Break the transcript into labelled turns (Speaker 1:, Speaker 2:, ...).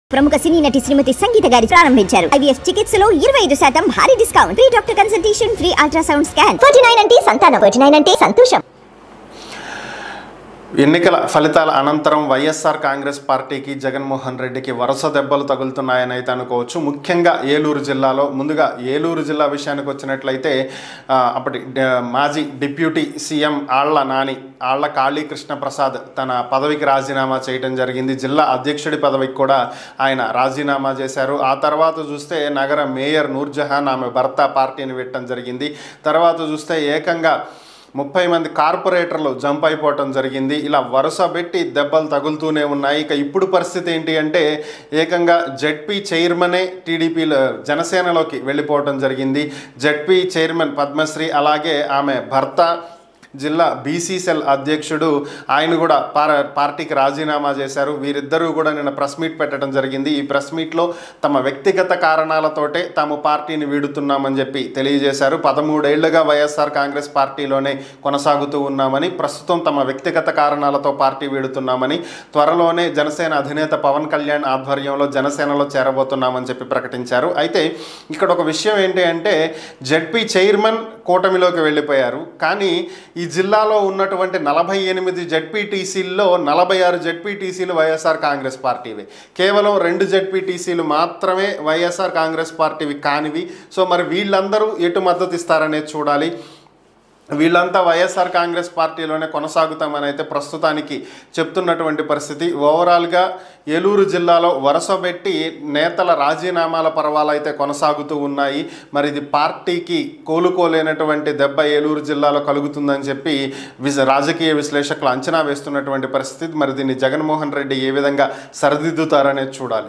Speaker 1: ప్రముఖ సినీ నటి శ్రీమతి సంగీత గారి ప్రారంభించారు ఐవీఎఫ్ చికిత్సలో ఇరవై ఐదు శాతం భారీ discount free doctor consultation free ultrasound scan forty nine అంటే సంతానం ఫోర్టీ నైన్ అంటే సంతోషం
Speaker 2: ఎన్నికల ఫలితాల అనంతరం వైఎస్ఆర్ కాంగ్రెస్ పార్టీకి జగన్మోహన్ రెడ్డికి వరుస దెబ్బలు తగులుతున్నాయని అయితే అనుకోవచ్చు ముఖ్యంగా ఏలూరు జిల్లాలో ముందుగా ఏలూరు జిల్లా విషయానికి వచ్చినట్లయితే ఆ, అప్పటి డ- మాజీ డిప్యూటీ సీఎం ఆళ్ల నాని ఆళ్ల కాళీకృష్ణ ప్రసాద్ తన పదవికి రాజీనామా చేయడం జరిగింది జిల్లా అధ్యక్షుడి పదవికి కూడా ఆయన రాజీనామా చేశారు ఆ తర్వాత చూస్తే నగర మేయర్ నూర్జహాన్ ఆమె భర్త పార్టీని పెట్టడం జరిగింది తర్వాత చూస్తే ఏకంగా ముప్పై మంది కార్పొరేటర్లు జంప్ అయిపోవటం జరిగింది ఇలా వరుస పెట్టి దెబ్బలు తగులుతూనే ఉన్నాయి ఇక ఇప్పుడు పరిస్థితి ఏంటి అంటే ఏకంగా జెడ్పీ చైర్మనే టీడీపీలో జనసేనలోకి వెళ్ళిపోవటం జరిగింది జెడ్పీ చైర్మన్ పద్మశ్రీ అలాగే ఆమె భర్త జిల్లా బీసీ సెల్ అధ్యక్షుడు ఆయన కూడా పార పార్టీకి రాజీనామా చేశారు వీరిద్దరూ కూడా నిన్న ప్రెస్ మీట్ పెట్టడం జరిగింది ఈ ప్రెస్ మీట్లో తమ వ్యక్తిగత కారణాలతోటే తాము పార్టీని వీడుతున్నామని చెప్పి తెలియజేశారు పదమూడేళ్లుగా వైఎస్ఆర్ కాంగ్రెస్ పార్టీలోనే కొనసాగుతూ ఉన్నామని ప్రస్తుతం తమ వ్యక్తిగత కారణాలతో పార్టీ వీడుతున్నామని త్వరలోనే జనసేన అధినేత పవన్ కళ్యాణ్ ఆధ్వర్యంలో జనసేనలో చేరబోతున్నామని చెప్పి ప్రకటించారు అయితే ఇక్కడ ఒక విషయం ఏంటి అంటే జెడ్పీ చైర్మన్ కూటమిలోకి వెళ్ళిపోయారు కానీ ఈ జిల్లాలో ఉన్నటువంటి నలభై ఎనిమిది జెడ్పీటీసీల్లో నలభై ఆరు జెడ్పీటీసీలు వైఎస్ఆర్ కాంగ్రెస్ పార్టీవి కేవలం రెండు జెడ్పీటీసీలు మాత్రమే వైఎస్ఆర్ కాంగ్రెస్ పార్టీవి కానివి సో మరి వీళ్ళందరూ ఎటు మద్దతు ఇస్తారనేది చూడాలి వీళ్ళంతా వైఎస్ఆర్ కాంగ్రెస్ పార్టీలోనే కొనసాగుతామని అయితే ప్రస్తుతానికి చెప్తున్నటువంటి పరిస్థితి ఓవరాల్గా ఏలూరు జిల్లాలో వరుసపెట్టి నేతల రాజీనామాల పర్వాలు అయితే కొనసాగుతూ ఉన్నాయి మరి ఇది పార్టీకి కోలుకోలేనటువంటి దెబ్బ ఏలూరు జిల్లాలో కలుగుతుందని చెప్పి విజ రాజకీయ విశ్లేషకులు అంచనా వేస్తున్నటువంటి పరిస్థితి మరి దీన్ని జగన్మోహన్ రెడ్డి ఏ విధంగా సరిదిద్దుతారనేది చూడాలి